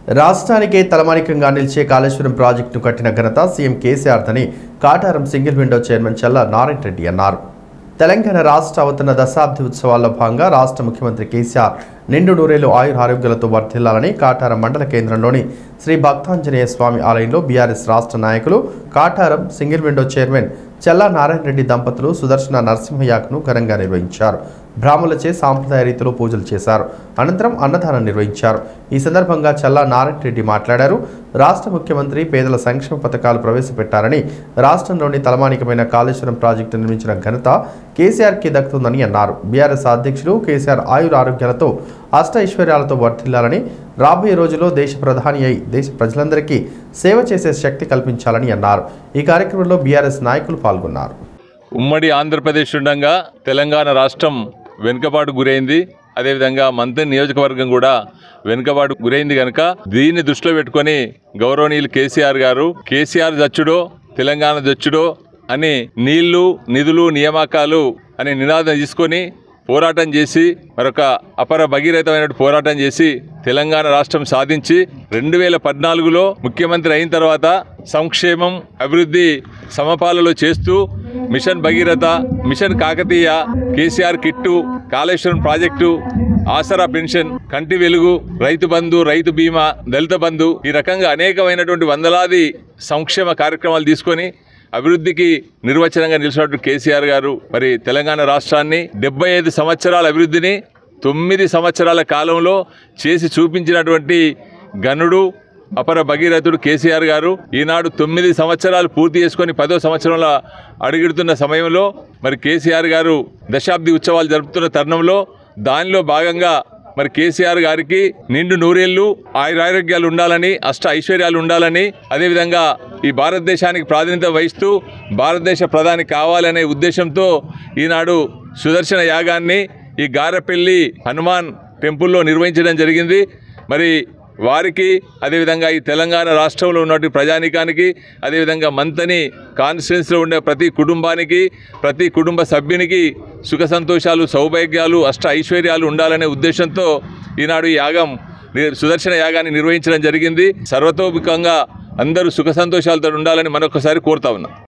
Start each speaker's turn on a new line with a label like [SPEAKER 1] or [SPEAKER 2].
[SPEAKER 1] రాష్ట్రానికే తలమానికంగా నిలిచే కాళేశ్వరం ప్రాజెక్టును కట్టిన ఘనత సీఎం కేసీఆర్దని Kataram single window chairman Challa Narayana Reddy అన్నారు తెలంగాణ రాష్ట్ర అవతరణ దశాబ్ది ఉత్సవాల్లో భాగంగా రాష్ట్ర ముఖ్యమంత్రి కేసీఆర్ నిండు నూరేలు ఆయుర ఆరోగ్యాలతో వర్ధిల్లాలని కాటారం మండల కేంద్రంలోని శ్రీ భక్తాంజనేయ స్వామి ఆలయంలో బీఆర్ఎస్ రాష్ట్ర నాయకులు Kataram single window chairman Challa Narayana Reddy దంపతులు సుదర్శన నరసింహయాగ్ను ఘనంగా నిర్వహించారు బ్రాహ్మణులచే సాంప్రదాయ రీతిలో పూజలు చేశారు అనంతరం అన్నదానం నిర్వహించారు ఈ సందర్భంగా చల్లా నారాయణ రెడ్డి మాట్లాడారు రాష్ట్ర ముఖ్యమంత్రి పేదల సంక్షేమ పథకాలు ప్రవేశపెట్టారని రాష్ట్రంలోని తలమానికమైన కాళేశ్వరం ప్రాజెక్టు నిర్మించిన ఘనత కేసీఆర్కి దక్కుతుందని అన్నారు బీఆర్ఎస్ అధ్యక్షులు కేసీఆర్ ఆయుర ఆరోగ్యాలతో అష్ట ఐశ్వర్యాలతో వర్ధిల్లాలని రాబోయే రోజుల్లో దేశ ప్రధాని అయి దేశ ప్రజలందరికీ సేవ చేసే శక్తి కల్పించాలని అన్నారు ఈ కార్యక్రమంలో బీఆర్ఎస్ నాయకులు పాల్గొన్నారు
[SPEAKER 2] ఉమ్మడి ఆంధ్రప్రదేశ్ ఉండగా తెలంగాణ రాష్ట్రం వెనుకబాటు గురైంది అదేవిధంగా మంతన్ నియోజకవర్గం కూడా వెనుకబాటు గురైంది కనుక దీన్ని దృష్టిలో పెట్టుకొని గౌరవనీయులు కేసీఆర్ గారు కేసీఆర్ దచ్చుడో తెలంగాణ దచ్చుడో అని నీళ్లు నిధులు నియామకాలు అనే నినాదం తీసుకొని పోరాటం చేసి మరొక అపర భగీరథమైన పోరాటం చేసి తెలంగాణ రాష్ట్రం సాధించి రెండు వేల పద్నాలుగులో ముఖ్యమంత్రి అయిన తర్వాత సంక్షేమం అభివృద్ధి సమపాలలో చేస్తూ mission Bhagiratha mission Kakatiya KCR kit Kaleshwaram project Aasara pension Kanti Velugu రైతు బంధు రైతు బీమా దళిత బంధు ఈ రకంగా అనేకమైనటువంటి వందలాది సంక్షేమ కార్యక్రమాలు తీసుకొని అభివృద్ధికి నిర్వచనంగా నిలిచినటువంటి కేసీఆర్ గారు మరి తెలంగాణ రాష్ట్రాన్ని డెబ్బై ఐదు సంవత్సరాల అభివృద్ధిని తొమ్మిది సంవత్సరాల కాలంలో చేసి చూపించినటువంటి గనుడు అపర భగీరథుడు కేసీఆర్ గారు ఈనాడు తొమ్మిది సంవత్సరాలు పూర్తి చేసుకొని పదో సంవత్సరంలో అడుగుడుతున్న సమయంలో మరి కేసీఆర్ గారు దశాబ్ది ఉత్సవాలు జరుపుతున్న తరుణంలో దానిలో భాగంగా మరి కేసీఆర్ గారికి నిండు నూరేళ్లు ఆయురారోగ్యాలు ఉండాలని అష్ట ఐశ్వర్యాలు ఉండాలని అదేవిధంగా ఈ భారతదేశానికి ప్రాధాన్యత వహిస్తూ భారతదేశ ప్రధాని కావాలనే ఉద్దేశంతో ఈనాడు సుదర్శన యాగాన్ని ఈ గారెపల్లి హనుమాన్ టెంపుల్లో నిర్వహించడం జరిగింది మరి వారికి అదేవిధంగా ఈ తెలంగాణ రాష్ట్రంలో ఉన్నటువంటి ప్రజానికానికి అదేవిధంగా మంతని కాన్స్టిట్యున్సీలో ఉండే ప్రతి కుటుంబానికి ప్రతి కుటుంబ సభ్యునికి సుఖ సంతోషాలు సౌభాగ్యాలు అష్ట ఐశ్వర్యాలు ఉండాలనే ఉద్దేశంతో ఈనాడు ఈ యాగం ని- సుదర్శన యాగాన్ని నిర్వహించడం జరిగింది సర్వతోముఖంగా అందరూ సుఖ సంతోషాలతో ఉండాలని మరొకసారి కోరుతా ఉన్నాం